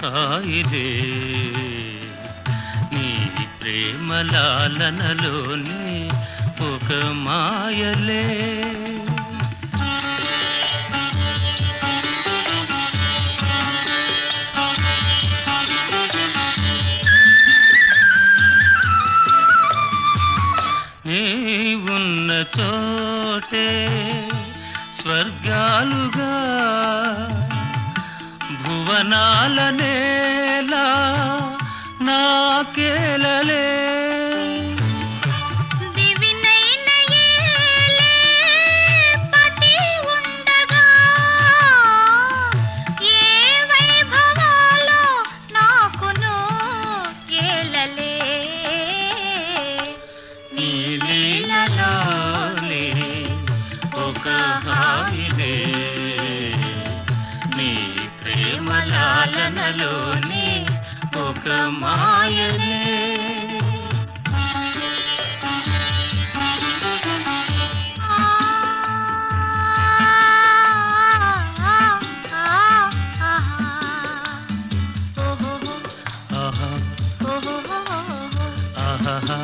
హాయిలే నీ ప్రేమలాలనలోనే ఒక మాయలే నీ ఉన్న చోటే స్వర్గాలుగా భువనాల నేలా నాకేలలే దివినైన ఏలే పతి ఉండగా ఏ వైభవాలో నాకును ఏలలే నీ లీలలోనే ఒక హాయిలే నీ ప్రేమలాలనలోనే ఒక మాయలే ఆహా ఆహాహా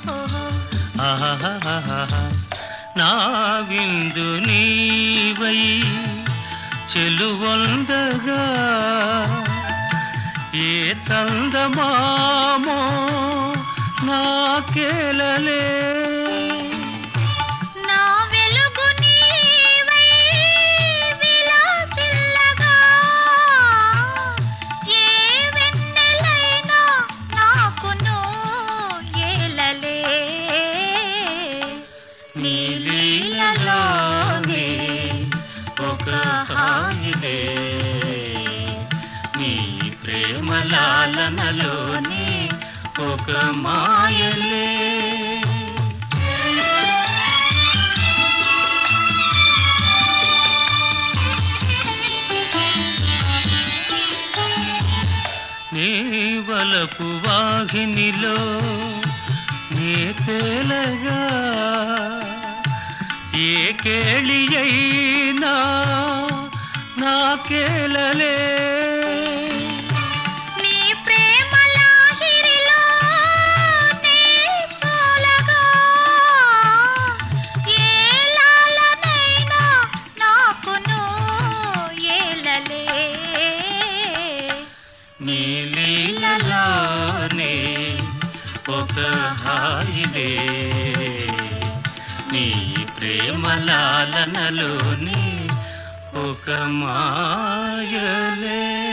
ఆహాహాహా. నా విందు నీవై చెలువొందగా ఏ చందమామో నాకేలలే నా వెలుగు నీవై విలాసిల్లగా ఏ వెన్నెలైనా నాకును ఏలలే నీ లీలలోనే ఒక హాయిలే నీ ప్రేమలాలనలోనే ఒక మాయలే నీ వలపు వాహినిలో నీ తేలగా ఏ కేళి అయినా నాకేలలే నీ ప్రేమ లాహిరిలో నీ సోలగా ఏ లాలనైనా నాకును ఏలలే నీ లీలలోనే ఒక హాయిలే నీ ప్రేమలాలనలోనే ఒక మాయలే